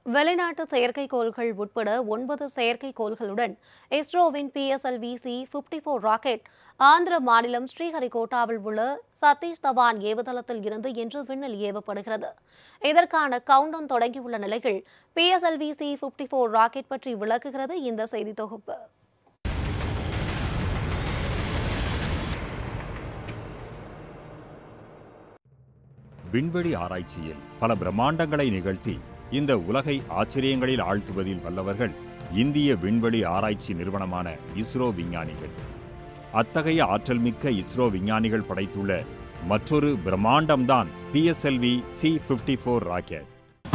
வெளிநாட்டு செயற்கைக்கோள்கள் உட்பட ஒன்பது செயற்கைக்கோள்களுடன் இஸ்ரோவின் PSLV C fifty four rocket Andhra மாநிலம் ஸ்ரீஹரிகோட்டாவில் உள்ள சதீஷ் தவான் ஏவுதளத்தில் இருந்து இன்று விண்ணில் ஏவப்படுகிறது இதற்கான கவுண்டவுன் தொடங்கியுள்ள நிலையில் PSLV C fifty four rocket பற்றி விளக்குகிறது இந்த செய்தி தொகுப்பு விண்வெளி ஆராய்ச்சியில் பல பிரம்மாண்டங்களை நிகழ்த்தி இந்த உலகை ஆச்சரியங்களில் ஆழ்த்துவதில் வல்லவர்கள் இந்திய விண்வெளி ஆராய்ச்சி நிறுவனமான இஸ்ரோ விஞ்ஞானிகள் அத்தகைய ஆற்றல் மிக்க இஸ்ரோ விஞ்ஞானிகள் படைத்துள்ள மற்றொரு பிரம்மாண்டம்தான் PSLV C fifty four rocket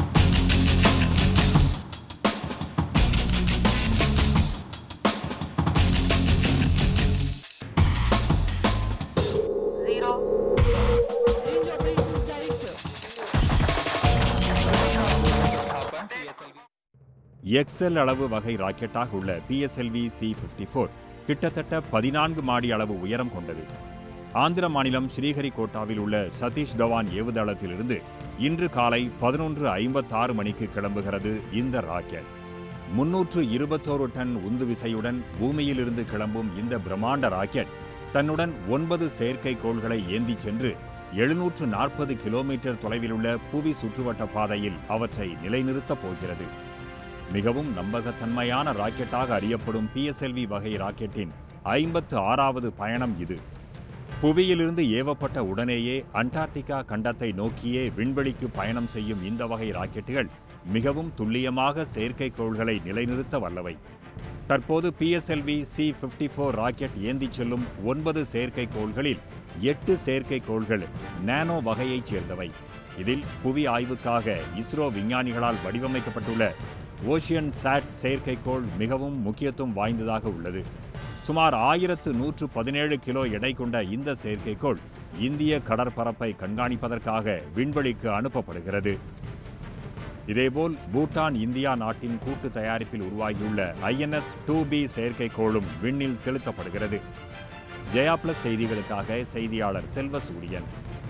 zero, Range Operations Director. XL அளவு வகை ராக்கெட்டாக உள்ள பிஎஸ்எல்வி சி பிப்டி ஃபோர் கிட்டத்தட்ட பதினான்கு மாடி அளவு உயரம் கொண்டது ஆந்திர மாநிலம் ஸ்ரீஹரிகோட்டாவில் உள்ள சதீஷ் தவான் ஏவுதளத்திலிருந்து இன்று காலை பதினொன்று ஐம்பத்தாறு மணிக்கு கிளம்புகிறது இந்த ராக்கெட் முன்னூற்று இருபத்தோரு டன் உந்து விசையுடன் பூமியிலிருந்து கிளம்பும் இந்த பிரம்மாண்ட ராக்கெட் தன்னுடன் ஒன்பது செயற்கைக்கோள்களை ஏந்திச் சென்று எழுநூற்று நாற்பது கிலோமீட்டர் தொலைவிலுள்ள புவி சுற்றுவட்ட பாதையில் அவற்றை நிலைநிறுத்தப் போகிறது மிகவும் நம்பகத்தன்மையான ராக்கெட்டாக அறியப்படும் பிஎஸ்எல்வி வகை ராக்கெட்டின் ஐம்பத்து ஆறாவது பயணம் இது புவியிலிருந்து ஏவப்பட்ட உடனேயே அண்டார்டிகா கண்டத்தை நோக்கியே விண்வெளிக்கு பயணம் செய்யும் இந்த வகை ராக்கெட்டுகள் மிகவும் துல்லியமாக செயற்கைக்கோள்களை நிலைநிறுத்த வல்லவை தற்போது PSLV C fifty four rocket ஏந்திச் செல்லும் ஒன்பது செயற்கைக்கோள்களில் எட்டு செயற்கைக்கோள்கள் நானோ வகையைச் சேர்ந்தவை இதில் புவி ஆய்வுக்காக இஸ்ரோ விஞ்ஞானிகளால் வடிவமைக்கப்பட்டுள்ள ஓஷியன் சாட் செயற்கைக்கோள் மிகவும் முக்கியத்துவம் வாய்ந்ததாக உள்ளது சுமார் ஆயிரத்து நூற்று பதினேழு கிலோ எடை கொண்ட இந்த செயற்கைக்கோள் இந்திய கடற்பரப்பை கண்காணிப்பதற்காக விண்வெளிக்கு அனுப்பப்படுகிறது இதேபோல் பூட்டான் இந்தியா நாட்டின் கூட்டு தயாரிப்பில் உருவாகியுள்ள ஐஎன்எஸ் டூ பி செயற்கைக்கோளும் விண்ணில் செலுத்தப்படுகிறது ஜெயா பிளஸ் செய்திகளுக்காக செய்தியாளர் செல்வ சூரியன்